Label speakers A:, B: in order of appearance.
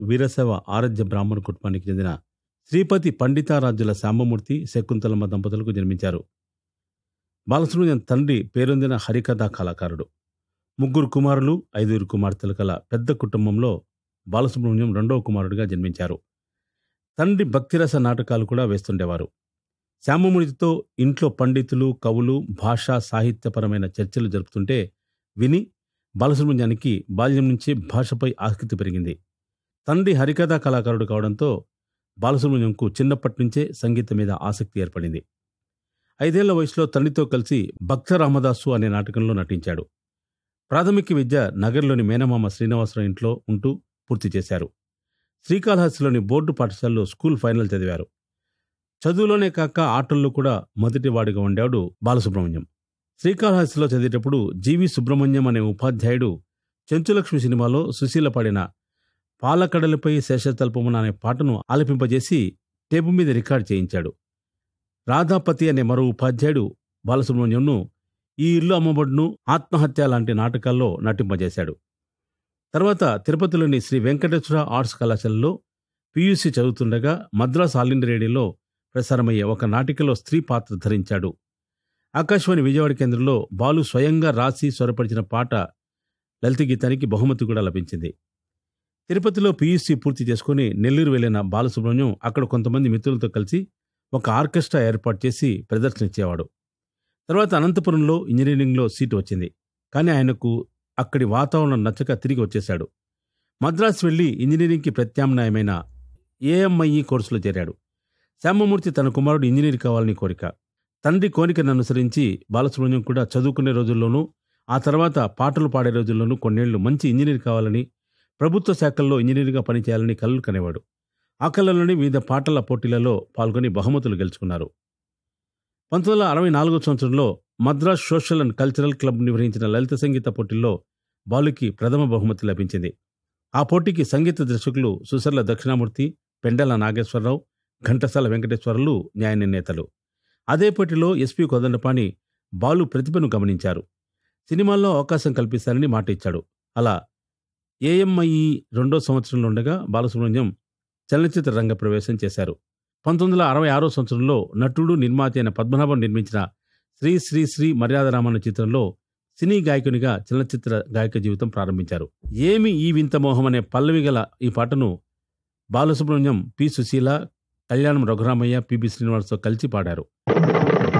A: వీరశైవ ఆరాధ్య బ్రాహ్మణ కుటుంబానికి చెందిన శ్రీపతి పండితారాజుల శాంబమూర్తి శకుంతలమ్మ దంపతులకు జన్మించారు బాలసుబ్రహ్మణ్యం తండ్రి పేరొందిన హరికథా కళాకారుడు ముగ్గురు కుమారులు ఐదుగురు కుమార్తెలు కల పెద్ద కుటుంబంలో బాలసుబ్రహ్మణ్యం రెండవ కుమారుడిగా జన్మించారు తండ్రి భక్తిరస నాటకాలు కూడా వేస్తుండేవారు శ్యామమూర్తితో ఇంట్లో పండితులు కవులు భాషా సాహిత్యపరమైన చర్చలు జరుపుతుంటే విని బాలసుబ్రహ్మణ్యానికి బాల్యం నుంచి భాషపై ఆసక్తి పెరిగింది తండ్రి హరికథా కళాకారుడు కావడంతో బాలసుబ్రహ్మణ్యంకు చిన్నప్పటి నుంచే సంగీతం మీద ఆసక్తి ఏర్పడింది ఐదేళ్ల వయసులో తండ్రితో కలిసి భక్త రామదాసు అనే నాటకంలో నటించాడు ప్రాథమిక విద్య నగర్లోని మేనమామ శ్రీనివాసరావు ఇంట్లో ఉంటూ పూర్తి చేశారు శ్రీకాళహస్తిలోని బోర్డు పాఠశాలలో స్కూల్ ఫైనల్ చదివారు చదువులోనే కాక ఆటల్లో కూడా మొదటివాడిగా ఉండాడు బాలసుబ్రహ్మణ్యం శ్రీకాళహస్తిలో చదివేటప్పుడు జీవి సుబ్రహ్మణ్యం అనే ఉపాధ్యాయుడు చెంచులక్ష్మి సినిమాలో సుశీల పాడిన పాలకడలపై శేషతల్పమున అనే పాటను ఆలపింపజేసి టేపు మీద రికార్డ్ చేయించాడు రాధాపతి అనే మరో ఉపాధ్యాయుడు బాలసుబ్రహ్మణ్యంను ఈ ఇల్లు అమ్మబడును ఆత్మహత్య లాంటి నాటకాల్లో నటింపజేశాడు తర్వాత తిరుపతిలోని శ్రీ వెంకటేశ్వర ఆర్ట్స్ కళాశాలలో పియూసీ చదువుతుండగా మద్రాస్ ఆల్ ఇండియా రేడియోలో ప్రసారమయ్యే ఒక నాటికలో స్త్రీ పాత్ర ధరించాడు ఆకాశవాణి విజయవాడ కేంద్రంలో బాలు స్వయంగా రాసి స్వరపరిచిన పాట లలిత గీతానికి బహుమతి కూడా లభించింది తిరుపతిలో పీయూసీ పూర్తి చేసుకుని నెల్లూరు వెళ్లిన బాలసుబ్రహ్మణ్యం అక్కడ కొంతమంది మిత్రులతో కలిసి ఒక ఆర్కెస్ట్రా ఏర్పాటు చేసి ప్రదర్శన ఇచ్చేవాడు తర్వాత అనంతపురంలో ఇంజనీరింగ్లో సీటు వచ్చింది కానీ ఆయనకు అక్కడి వాతావరణం నచ్చక తిరిగి వచ్చేశాడు మద్రాసు వెళ్లి ఇంజనీరింగ్కి ప్రత్యామ్నాయమైన ఏఎంఐఈ కోర్సులో చేరాడు శ్యామమూర్తి తన కుమారుడు ఇంజనీర్ కావాలని కోరిక తండ్రి కోరికను అనుసరించి బాలసుబ్రహ్మణ్యం కూడా చదువుకునే రోజుల్లోనూ ఆ తర్వాత పాటలు పాడే రోజుల్లోనూ కొన్నేళ్లు మంచి ఇంజనీర్ కావాలని ప్రభుత్వ శాఖల్లో ఇంజనీర్గా పనిచేయాలని కలలు కనేవాడు ఆ కళలోని వివిధ పాటల పోటీలలో పాల్గొని బహుమతులు గెలుచుకున్నారు పంతొమ్మిది వందల అరవై నాలుగో సంవత్సరంలో Madras social and cultural club నిర్వహించిన లలిత సంగీత పోటీల్లో బాలుకి ప్రథమ బహుమతి లభించింది ఆ పోటీకి సంగీత దర్శకులు సుసర్ల దక్షిణామూర్తి పెండల నాగేశ్వరరావు ఘంటసాల వెంకటేశ్వరులు న్యాయ నిర్ణేతలు అదే పోటీలో ఎస్పి కొదండపాణి బాలు ప్రతిభను గమనించారు సినిమాల్లో అవకాశం కల్పిస్తారని మాట ఇచ్చాడు అలా ఏఎంఐఈ రెండో సంవత్సరంలో ఉండగా బాలసుబ్రహ్మణ్యం చలనచిత్ర రంగ ప్రవేశం చేశారు పంతొమ్మిది వందల అరవై ఆరో సంవత్సరంలో నటుడు నిర్మాత అయిన పద్మనాభం నిర్మించిన శ్రీ శ్రీ శ్రీ మర్యాదరామన్న చిత్రంలో సినీ గాయకునిగా చలనచిత్ర గాయక జీవితం ప్రారంభించారు ఏమి ఈ వింత మోహం అనే పల్లవి గల ఈ పాటను బాలసుబ్రహ్మణ్యం పి సుశీల కళ్యాణం రఘురామయ్య పిబి శ్రీనివాస్తో కలిసి పాడారు